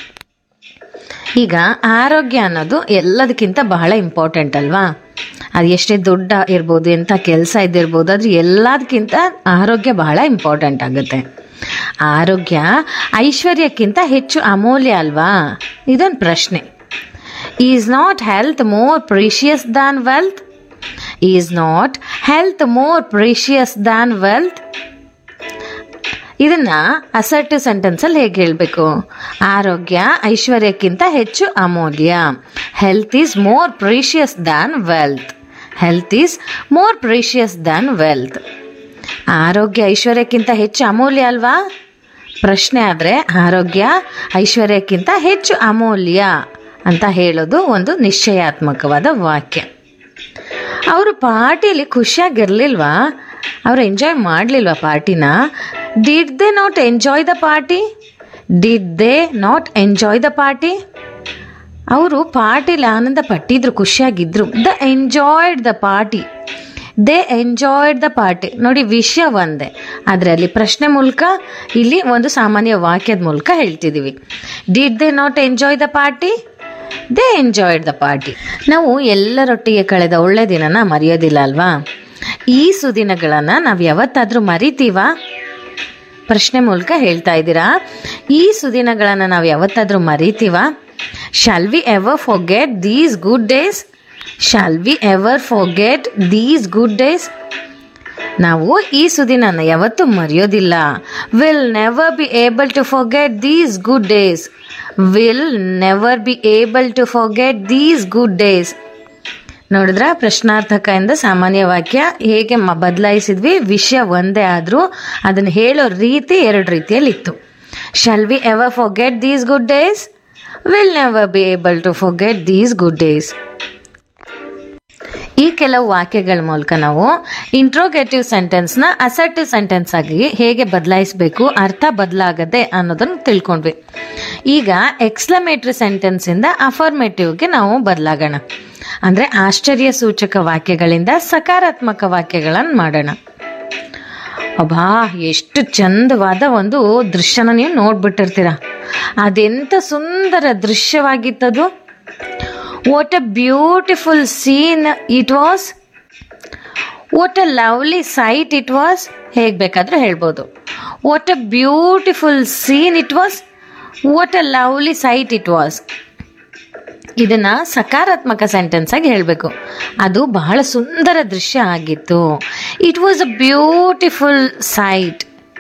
ಈಗ ಆರೋಗ್ಯ ಅನ್ನೋದು ಎಲ್ಲದಕ್ಕಿಂತ ಬಹಳ ಇಂಪಾರ್ಟೆಂಟ್ ಅಲ್ವಾ ಅದು ಎಷ್ಟೇ ದೊಡ್ಡ ಇರ್ಬೋದು ಎಂಥ ಕೆಲಸ ಇದ್ದಿರ್ಬೋದು ಆದರೆ ಎಲ್ಲದಕ್ಕಿಂತ ಆರೋಗ್ಯ ಬಹಳ ಇಂಪಾರ್ಟೆಂಟ್ ಆಗುತ್ತೆ ಆರೋಗ್ಯ ಐಶ್ವರ್ಯಕ್ಕಿಂತ ಹೆಚ್ಚು ಅಮೂಲ್ಯ ಅಲ್ವಾ ಇದೊಂದು ಪ್ರಶ್ನೆ is not health more precious than wealth is not health more precious than wealth ಇದನ್ನ ಅಸರ್ಟಿವ್ ಸೆಂಟೆನ್ಸ್ ಅಲ್ಲಿ ಹೇಗೆ ಹೇಳಬೇಕು ಆರೋಗ್ಯ ಐಶ್ವರ್ಯಕ್ಕಿಂತ ಹೆಚ್ಚು ಅಮೂಲ್ಯ health is more precious than wealth health is more precious than wealth ಆರೋಗ್ಯ ಐಶ್ವರ್ಯಕ್ಕಿಂತ ಹೆಚ್ಚು ಅಮೂಲ್ಯ ಅಲ್ವಾ ಪ್ರಶ್ನೆ ಆದರೆ ಆರೋಗ್ಯ ಐಶ್ವರ್ಯಕ್ಕಿಂತ ಹೆಚ್ಚು ಅಮೂಲ್ಯ ಅಂತ ಹೇಳೋದು ಒಂದು ನಿಶ್ಚಯಾತ್ಮಕವಾದ ವಾಕ್ಯ ಅವರು ಪಾರ್ಟಿಲಿ ಖುಷಿಯಾಗಿರ್ಲಿಲ್ವಾ ಅವ್ರು ಎಂಜಾಯ್ ಮಾಡಲಿಲ್ವಾ ಪಾರ್ಟಿನ did they not enjoy the party did they not enjoy the party ಅವರು ಪಾರ್ಟಿಲಿ ಆನಂದ ಪಟ್ಟಿದ್ರು ಖುಷಿಯಾಗಿದ್ರು the enjoyed the party they enjoyed the party ನೋಡಿ ವಿಷಯ ಒಂದೇ ಆದರೆ ಅಲ್ಲಿ ಪ್ರಶ್ನೆ ಮೂಲಕ ಇಲ್ಲಿ ಒಂದು ಸಾಮಾನ್ಯ ವಾಕ್ಯದ ಮೂಲಕ ಹೇಳ್ತಿದ್ದೀವಿ did they not enjoy the party they enjoyed the party ನಾವು ಎಲ್ಲರೊಟ್ಟಿಗೆ ಕಳೆದ ಒಳ್ಳೆ ದಿನನ ಮರೆಯೋದಿಲ್ಲ ಅಲ್ವಾ ಈ ಸುದಿನಗಳನ್ನು ನಾವು ಯಾವತ್ತಾದರೂ ಮರಿತೀವಾ ಪ್ರಶ್ನೆ ಮೂಲಕ ಹೇಳ್ತಾ ಇದ್ದೀರಾ ಈ ಸುದಿನಗಳನ್ನು ನಾವು ಯಾವತ್ತಾದರೂ ಮರಿತೀವಾ shall we ever forget these good days shall we ever forget these good days ನಾವು ಈ ಸುದಿನನ ಯಾವತ್ತೂ ಮರೆಯೋದಿಲ್ಲ will never be able to forget these good days will never be able to forget these good days ನೋಡಿದ್ರ ಪ್ರಶ್ನಾರ್ಥಕದಿಂದ ಸಾಮಾನ್ಯ ವಾಕ್ಯ ಹೇಗೆ ಮ ಬದಲಾಯಿಸಿದ್ವಿ ವಿಷಯ ಒಂದೇ ಆದರೂ ಅದನ್ನು ಹೇಳೋ ರೀತಿ ಎರಡು ರೀತಿಯಲ್ಲಿ ಇತ್ತು shall we ever forget these good days will never be able to forget these good days ಈ ಕೆಲವು ವಾಕ್ಯಗಳ ಮೂಲಕ ನಾವು ಇಂಟ್ರೋಗೇಟಿವ್ ಸೆಂಟೆನ್ಸ್ನ ಅಸರ್ಟಿವ್ ಸೆಂಟೆನ್ಸ್ ಆಗಿ ಹೇಗೆ ಬದಲಾಯಿಸಬೇಕು ಅರ್ಥ ಬದಲಾಗದೆ ಅನ್ನೋದನ್ನು ತಿಳ್ಕೊಂಡ್ವಿ ಈಗ ಎಕ್ಸ್ಲಮೇಟ್ರಿ ಸೆಂಟೆನ್ಸಿಂದ ಅಫರ್ಮೇಟಿವ್ಗೆ ನಾವು ಬದಲಾಗೋಣ ಅಂದರೆ ಆಶ್ಚರ್ಯ ಸೂಚಕ ವಾಕ್ಯಗಳಿಂದ ಸಕಾರಾತ್ಮಕ ವಾಕ್ಯಗಳನ್ನು ಮಾಡೋಣ ಅಬ್ಬಾ ಎಷ್ಟು ಚಂದವಾದ ಒಂದು ದೃಶ್ಯನ ನೀವು ನೋಡ್ಬಿಟ್ಟಿರ್ತೀರ ಅದೆಂತ ಸುಂದರ ದೃಶ್ಯವಾಗಿತ್ತದು what a beautiful scene it was what a lovely sight it was ಹೇಗೆ ಬೇಕಾದರೂ ಹೇಳ್ಬೋದು what a beautiful scene it was what a lovely sight it was ಇದನ್ನ ಸಕಾರಾತ್ಮಕ ಸೆಂಟೆನ್ಸ್ ಆಗಿ ಹೇಳಬೇಕು ಅದು ಬಹಳ ಸುಂದರ ದೃಶ್ಯ ಆಗಿತ್ತು it was a beautiful sight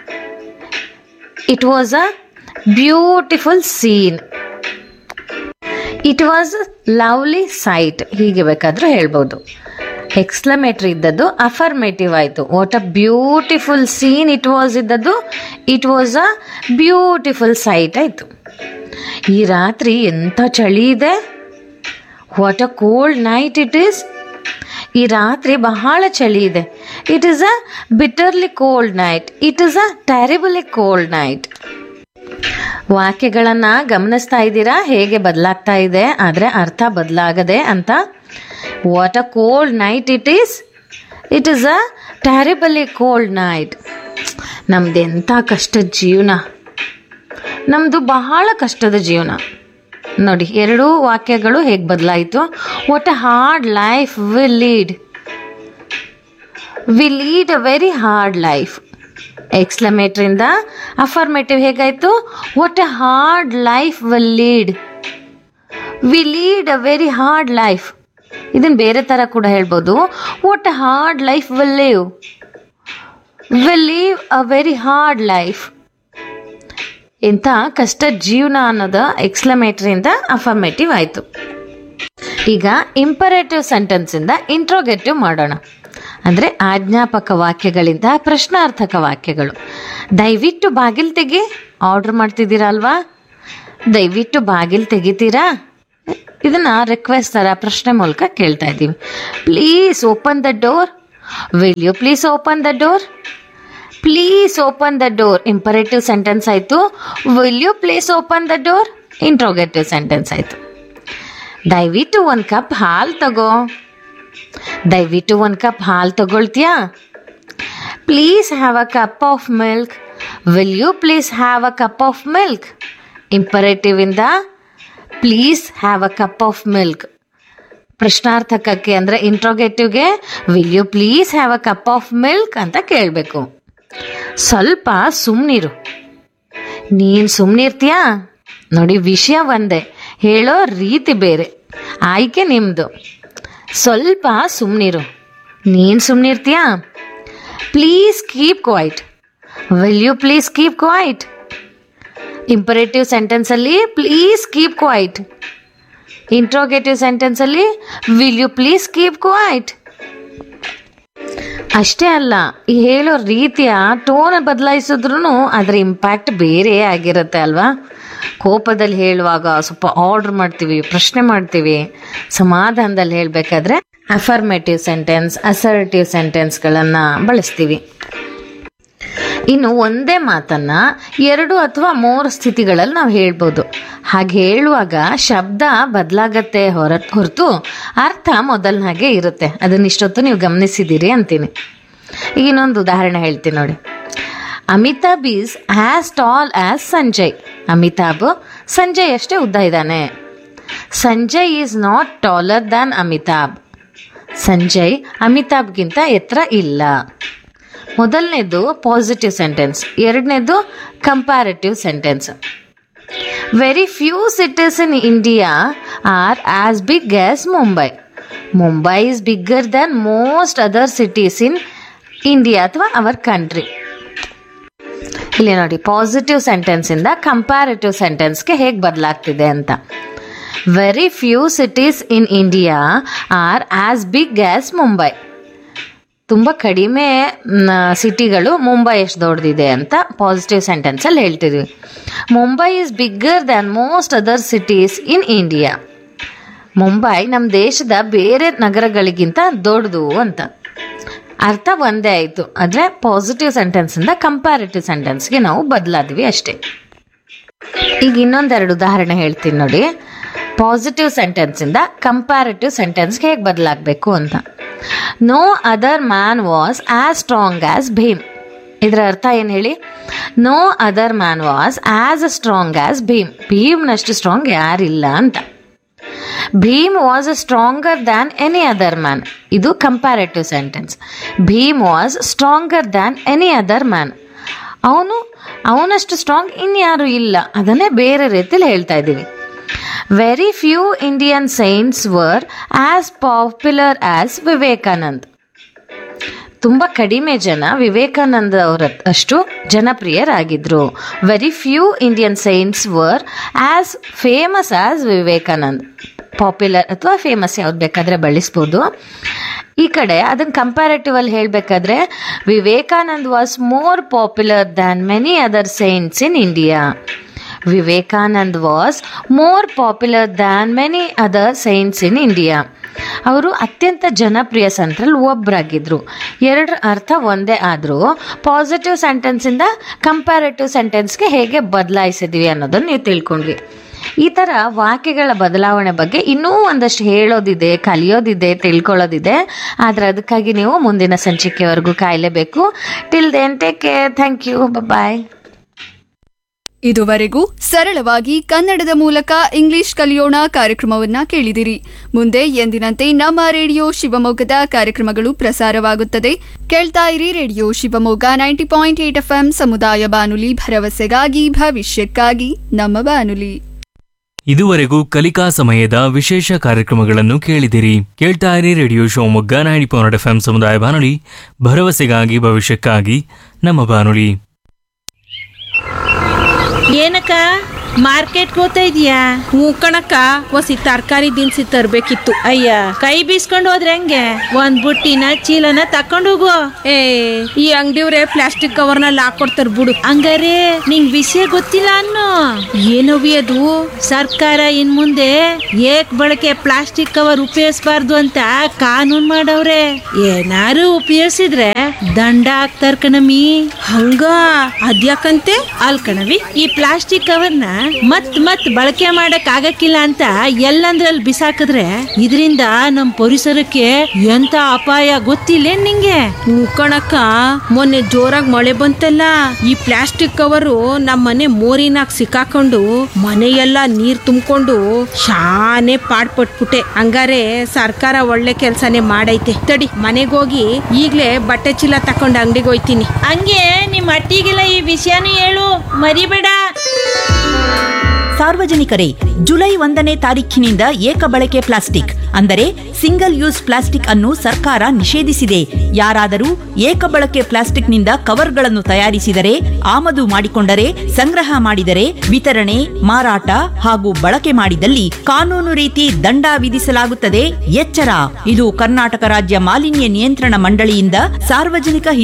it was a beautiful scene it was lovely sight ಹೀಗೆ ಬೇಕಾದರೂ ಹೇಳ್ಬೋದು ಎಕ್ಸ್ಲಮೇಟ್ರಿ ಇದ್ದದ್ದು ಅಫರ್ಮೇಟಿವ್ ಆಯಿತು what a beautiful scene it was ಇದ್ದದ್ದು it was a beautiful sight ಆಯಿತು ಈ ರಾತ್ರಿ ಎಂಥ ಚಳಿ ಇದೆ what a cold night it is ಈ ರಾತ್ರಿ ಬಹಳ ಚಳಿ ಇದೆ it is a bitterly cold night it is a terribly cold night ವಾಕ್ಯಗಳನ್ನು ಗಮನಿಸ್ತಾ ಇದ್ದೀರಾ ಹೇಗೆ ಬದಲಾಗ್ತಾ ಇದೆ ಆದರೆ ಅರ್ಥ ಬದಲಾಗದೆ ಅಂತ what a cold night it is it is a terribly cold night ನಮ್ದು ಎಂಥ ಕಷ್ಟದ ಜೀವನ ನಮ್ಮದು ಬಹಳ ಕಷ್ಟದ ಜೀವನ ನೋಡಿ ಎರಡೂ ವಾಕ್ಯಗಳು ಹೇಗೆ ಬದಲಾಯಿತು what a hard life will lead we lead a very hard life ಎಕ್ಸ್ಲಮೇಟ್ರಿಂದ ಅಫರ್ಮೇಟಿವ್ ಹೇಗಾಯಿತು what a hard life will lead we lead a very hard life ಇದನ್ನು ಬೇರೆ ಥರ ಕೂಡ ಹೇಳ್ಬೋದು what a hard life will live will leave a very hard life ಇಂಥ ಕಷ್ಟ ಜೀವನ ಅನ್ನೋದು ಎಕ್ಸ್ಲಮೇಟ್ರಿಯಿಂದ ಅಫರ್ಮೇಟಿವ್ ಆಯಿತು ಈಗ ಇಂಪರೇಟಿವ್ ಸೆಂಟೆನ್ಸಿಂದ ಇಂಟ್ರೋಗೇಟಿವ್ ಮಾಡೋಣ ಅಂದರೆ ಆಜ್ಞಾಪಕ ವಾಕ್ಯಗಳಿಂದ ಪ್ರಶ್ನಾರ್ಥಕ ವಾಕ್ಯಗಳು ದಯವಿಟ್ಟು ಬಾಗಿಲು ತೆಗಿ ಆರ್ಡ್ರ್ ಮಾಡ್ತಿದ್ದೀರಾ ಅಲ್ವಾ ದಯವಿಟ್ಟು ಬಾಗಿಲು ತೆಗಿತೀರಾ ಇದನ್ನ ರಿಕ್ವೆಸ್ಟ್ ಥರ ಪ್ರಶ್ನೆ ಮೂಲಕ ಕೇಳ್ತಾ ಇದ್ದೀವಿ please open the door will you please open the door please open the door imperative sentence ಆಯಿತು will you please open the door interrogative sentence ಆಯಿತು ದಯವಿಟ್ಟು ಒಂದು ಕಪ್ ಹಾಲು ತಗೋ ದಯವಿಟ್ಟು ಒಂದು ಕಪ್ ಹಾಲು ತಗೊಳ್ತೀಯಾ please have a cup of milk will you please have a cup of milk imperative ಇಂದ please have a cup of milk ಪ್ರಶ್ನಾರ್ಥಕಕ್ಕೆ ಅಂದರೆ ಇಂಟ್ರೋಗೇಟಿವ್ಗೆ will you please have a cup of milk ಅಂತ ಕೇಳಬೇಕು ಸ್ವಲ್ಪ ಸುಮ್ಮನಿರು ನೀನು ಸುಮ್ಮನಿರ್ತೀಯಾ ನೋಡಿ ವಿಷಯ ಒಂದೇ ಹೇಳೋ ರೀತಿ ಬೇರೆ ಆಯ್ಕೆ ನಿಮ್ಮದು ಸ್ವಲ್ಪ ಸುಮ್ಮನಿರು ನೀನು ಸುಮ್ಮನಿರ್ತೀಯಾ please keep quiet will you please keep quiet imperative ಸೆಂಟೆನ್ಸಲ್ಲಿ ಪ್ಲೀಸ್ ಕೀಪ್ ಕ್ವೈಟ್ ಇಂಟ್ರೋಗೇಟಿವ್ ಸೆಂಟೆನ್ಸಲ್ಲಿ will you please keep quiet ಅಷ್ಟೇ ಅಲ್ಲ ಈ ಹೇಳೋ ರೀತಿಯ ಟೋನ್ ಬದಲಾಯಿಸಿದ್ರು ಅದರ ಇಂಪ್ಯಾಕ್ಟ್ ಬೇರೆ ಆಗಿರುತ್ತೆ ಅಲ್ವಾ ಕೋಪದಲ್ಲಿ ಹೇಳುವಾಗ ಸ್ವಲ್ಪ ಆರ್ಡರ್ ಮಾಡ್ತೀವಿ ಪ್ರಶ್ನೆ ಮಾಡ್ತೀವಿ ಸಮಾಧಾನದಲ್ಲಿ ಹೇಳಬೇಕಾದ್ರೆ ಅಫರ್ಮೇಟಿವ್ ಸೆಂಟೆನ್ಸ್ ಅಸರ್ಟಿವ್ ಸೆಂಟೆನ್ಸ್ಗಳನ್ನು ಬಳಸ್ತೀವಿ ಇನ್ನು ಒಂದೇ ಮಾತನ್ನ ಎರಡು ಅಥವಾ ಮೂರು ಸ್ಥಿತಿಗಳಲ್ಲಿ ನಾವು ಹೇಳ್ಬೋದು ಹಾಗೆ ಹೇಳುವಾಗ ಶಬ್ದ ಬದಲಾಗತ್ತೆ ಹೊರ ಹೊರತು ಅರ್ಥ ಮೊದಲನ ಹಾಗೆ ಇರುತ್ತೆ ಅದನ್ನ ಇಷ್ಟೊತ್ತು ನೀವು ಗಮನಿಸಿದ್ದೀರಿ ಅಂತೀನಿ ಈಗ ಇನ್ನೊಂದು ಉದಾಹರಣೆ ಹೇಳ್ತೀನಿ ನೋಡಿ Amitabh is as tall as Sanjay Amitabh Sanjay ಅಷ್ಟೇ ಉದ್ದ ಇದ್ದಾನೆ Sanjay is not taller than Amitabh Sanjay ಅಮಿತಾಬ್ಗಿಂತ ಎತ್ತರ ಇಲ್ಲ ಮೊದಲನೇದು ಪಾಸಿಟಿವ್ ಸೆಂಟೆನ್ಸ್ ಎರಡನೇದು comparative sentence very few cities in India are as big as Mumbai Mumbai is bigger than most other cities in India ಅಥವಾ ಅವರ್ ಕಂಟ್ರಿ ಇಲ್ಲಿ ನೋಡಿ ಪಾಸಿಟಿವ್ ಸೆಂಟೆನ್ಸಿಂದ ಕಂಪ್ಯಾರಿಟಿವ್ ಸೆಂಟೆನ್ಸ್ಗೆ ಹೇಗೆ ಬದಲಾಗ್ತಿದೆ ಅಂತ very few cities in India are as big as Mumbai ತುಂಬ ಕಡಿಮೆ ಸಿಟಿಗಳು ಮುಂಬೈ ಎಷ್ಟು ದೊಡ್ಡದಿದೆ ಅಂತ ಪಾಸಿಟಿವ್ ಸೆಂಟೆನ್ಸಲ್ಲಿ ಹೇಳ್ತಿದ್ವಿ Mumbai is bigger than most other cities in India Mumbai ನಮ್ಮ ದೇಶದ ಬೇರೆ ನಗರಗಳಿಗಿಂತ ದೊಡ್ಡದು ಅಂತ ಅರ್ಥ ಒಂದೇ ಆಯಿತು ಆದರೆ ಪಾಸಿಟಿವ್ ಸೆಂಟೆನ್ಸಿಂದ ಕಂಪ್ಯಾರಿಟಿವ್ ಸೆಂಟೆನ್ಸ್ಗೆ ನಾವು ಬದಲಾದ್ವಿ ಅಷ್ಟೇ ಈಗ ಇನ್ನೊಂದೆರಡು ಉದಾಹರಣೆ ಹೇಳ್ತೀನಿ ನೋಡಿ ಪಾಸಿಟಿವ್ ಸೆಂಟೆನ್ಸಿಂದ ಕಂಪ್ಯಾರಿಟಿವ್ ಸೆಂಟೆನ್ಸ್ಗೆ ಹೇಗೆ ಬದಲಾಗಬೇಕು ಅಂತ no other man was as strong as Bhim ಇದರ ಅರ್ಥ ಏನು ಹೇಳಿ no other man was as strong as Bhim ಭೀಮ್ನಷ್ಟು ಸ್ಟ್ರಾಂಗ್ ಯಾರಿಲ್ಲ ಅಂತ Bhim was stronger than any other man ಇದು comparative sentence Bhim was stronger than any other man ಅವನು ಅವನಷ್ಟು ಸ್ಟ್ರಾಂಗ್ ಇನ್ಯಾರು ಇಲ್ಲ ಅದನ್ನೇ ಬೇರೆ ರೀತಿಯಲ್ಲಿ ಹೇಳ್ತಾ ಇದ್ದೀವಿ very few Indian saints were as popular as Vivekanand ತುಂಬ ಕಡಿಮೆ ಜನ ವಿವೇಕಾನಂದ ಅವರ ಅಷ್ಟು ಜನಪ್ರಿಯರಾಗಿದ್ದರು very few Indian saints were as famous as Vivekanand popular ಅಥವಾ ಫೇಮಸ್ ಯಾವ್ದು ಬೇಕಾದರೆ ಬಳಸ್ಬೋದು ಈ ಕಡೆ ಅದನ್ನು ಕಂಪ್ಯಾರಿಟಿವ್ ಅಲ್ಲಿ ಹೇಳಬೇಕಾದ್ರೆ Vivekanand was more popular than many other saints in India Vivekanand was more popular than many other saints in India ಅವರು ಅತ್ಯಂತ ಜನಪ್ರಿಯ ಸಂತರಲ್ಲಿ ಒಬ್ಬರಾಗಿದ್ದರು ಎರಡರ ಅರ್ಥ ಒಂದೇ ಆದರೂ ಪಾಸಿಟಿವ್ ಸೆಂಟೆನ್ಸಿಂದ ಕಂಪ್ಯಾರಿಟಿವ್ ಸೆಂಟೆನ್ಸ್ಗೆ ಹೇಗೆ ಬದಲಾಯಿಸಿದ್ವಿ ಅನ್ನೋದನ್ನು ನೀವು ತಿಳ್ಕೊಂಡ್ವಿ ಈ ಥರ ವಾಕ್ಯಗಳ ಬದಲಾವಣೆ ಬಗ್ಗೆ ಇನ್ನೂ ಒಂದಷ್ಟು ಹೇಳೋದಿದೆ ಕಲಿಯೋದಿದೆ ತಿಳ್ಕೊಳ್ಳೋದಿದೆ ಆದರೆ ಅದಕ್ಕಾಗಿ ನೀವು ಮುಂದಿನ ಸಂಚಿಕೆವರೆಗೂ ಕಾಯಲೇಬೇಕು till then take care thank you bye ಇದುವರೆಗೂ ಸರಳವಾಗಿ ಕನ್ನಡದ ಮೂಲಕ ಇಂಗ್ಲಿಷ್ ಕಲಿಯೋಣ ಕಾರ್ಯಕ್ರಮವನ್ನ ಕೇಳಿದಿರಿ ಮುಂದೆ ಎಂದಿನಂತೆ ನಮ್ಮ ರೇಡಿಯೋ ಶಿವಮೊಗ್ಗದ ಕಾರ್ಯಕ್ರಮಗಳು ಪ್ರಸಾರವಾಗುತ್ತದೆ ಕೇಳ್ತಾ ಇರಿ radio Shivamogga ninety point eight FM ಸಮುದಾಯ ಬಾನುಲಿ ಭರವಸೆಗಾಗಿ ಭವಿಷ್ಯಕ್ಕಾಗಿ ನಮ್ಮ ಬಾನುಲಿ ಇದುವರೆಗೂ ಕಲಿಕಾ ಸಮಯದ ವಿಶೇಷ ಕಾರ್ಯಕ್ರಮಗಳನ್ನು ಕೇಳಿದಿರಿ ಕೇಳ್ತಾ ಇರಿ radio Shivamogga ninety point F ಸಮುದಾಯ ಬಾನುಲಿ ಭರವಸೆಗಾಗಿ ಭವಿಷ್ಯಕ್ಕಾಗಿ ನಮ್ಮ ಬಾನುಲಿ ಏನಕ್ಕ ಮಾರ್ಕೆಟ್ಗೆ ಹೋಗ್ತಾ ಇದೀಯಾ ಹ್ಞೂ ಕಣಕ್ಕ ಒಸಿ ತರಕಾರಿ ದಿನಸಿ ತರ್ಬೇಕಿತ್ತು ಅಯ್ಯ ಕೈ ಬೀಸ್ಕೊಂಡು ಹೋದ್ರೆ ಹೆಂಗೆ ಒಂದ್ ಬುಟ್ಟಿನ ಚೀಲನ ತಕೊಂಡು ಹೋಗು ಏ ಈ ಅಂಗಡಿಯವ್ರೆ ಪ್ಲಾಸ್ಟಿಕ್ ಕವರ್ನಲ್ಲಿ ಹಾಕೊಡ್ತಾರ ಬಿಡು ಹಂಗಾರೆ ನಿಂಗ್ ವಿಷಯ ಗೊತ್ತಿಲ್ಲ ಅನ್ನೋ ಏನವಿ ಅದು ಸರ್ಕಾರ ಇನ್ ಮುಂದೆ ಏಕ್ ಬಳಕೆ ಪ್ಲಾಸ್ಟಿಕ್ ಕವರ್ ಉಪಯೋಗಿಸಬಾರ್ದು ಅಂತ ಕಾನೂನ್ ಮಾಡವ್ರೆ ಏನಾರು ಉಪಯೋಗಿಸಿದ್ರೆ ದಂಡ ಹಾಕ್ತಾರ ಕಣಮಿ ಹಂಗ ಅದ್ಯಾಕಂತೆ ಅಲ್ ಕಣವಿ ಈ ಪ್ಲಾಸ್ಟಿಕ್ ಕವರ್ನ ಮತ್ ಮತ್ ಬಳಕೆ ಮಾಡಕ್ ಆಗಕ್ಕಿಲ್ಲ ಅಂತ ಎಲ್ಲಂದ್ರಲ್ಲಿ ಬಿಸಾಕಿದ್ರೆ ಇದರಿಂದ ನಮ್ ಪರಿಸರಕ್ಕೆ ಎಂತ ಅಪಾಯ ಗೊತ್ತಿಲ್ಲ ನಿಂಗೆ ಹ್ಞೂ ಕಣಕ್ಕ ಮೊನ್ನೆ ಜೋರಾಗಿ ಮಳೆ ಬಂತಲ್ಲ ಈ ಪ್ಲಾಸ್ಟಿಕ್ ಕವರು ನಮ್ಮ ಮನೆ ಮೋರಿನಾಗ ಸಿಕ್ಕಾಕೊಂಡು ಮನೆಯೆಲ್ಲ ನೀರ್ ತುಂಬಿಕೊಂಡು ಶಾನೆ ಪಾಡ್ಪಟ್ಬಿಟ್ಟೆ ಹಂಗಾರೆ ಸರ್ಕಾರ ಒಳ್ಳೆ ಕೆಲ್ಸನೇ ಮಾಡೈತೆ ತಡಿ ಮನೆಗೋಗಿ ಈಗ್ಲೇ ಬಟ್ಟೆ ಚೀಲ ತಕೊಂಡು ಅಂಗಡಿಗೆ ಹೋಯ್ತೀನಿ ಹಂಗೆ ನಿಮ್ ಅಟ್ಟಿಗೆಲ್ಲ ಈ ವಿಷಯನೂ ಹೇಳು ಮರಿಬೇಡ ಸಾರ್ವಜನಿಕರೇ ಜುಲೈ ಒಂದನೇ ತಾರೀಖಿನಿಂದ ಏಕ ಬಳಕೆ ಪ್ಲಾಸ್ಟಿಕ್ ಅಂದರೆ ಸಿಂಗಲ್ ಯೂಸ್ ಪ್ಲಾಸ್ಟಿಕ್ ಅನ್ನು ಸರ್ಕಾರ ನಿಷೇಧಿಸಿದೆ ಯಾರಾದರೂ ಏಕ ಬಳಕೆ ಪ್ಲಾಸ್ಟಿಕ್ನಿಂದ ಕವರ್ಗಳನ್ನು ತಯಾರಿಸಿದರೆ ಆಮದು ಮಾಡಿಕೊಂಡರೆ ಸಂಗ್ರಹ ಮಾಡಿದರೆ ವಿತರಣೆ ಮಾರಾಟ ಹಾಗೂ ಬಳಕೆ ಮಾಡಿದಲ್ಲಿ ಕಾನೂನು ರೀತಿ ದಂಡ ವಿಧಿಸಲಾಗುತ್ತದೆ ಎಚ್ಚರ ಇದು ಕರ್ನಾಟಕ ರಾಜ್ಯ ಮಾಲಿನ್ಯ ನಿಯಂತ್ರಣ ಮಂಡಳಿಯಿಂದ ಸಾರ್ವಜನಿಕ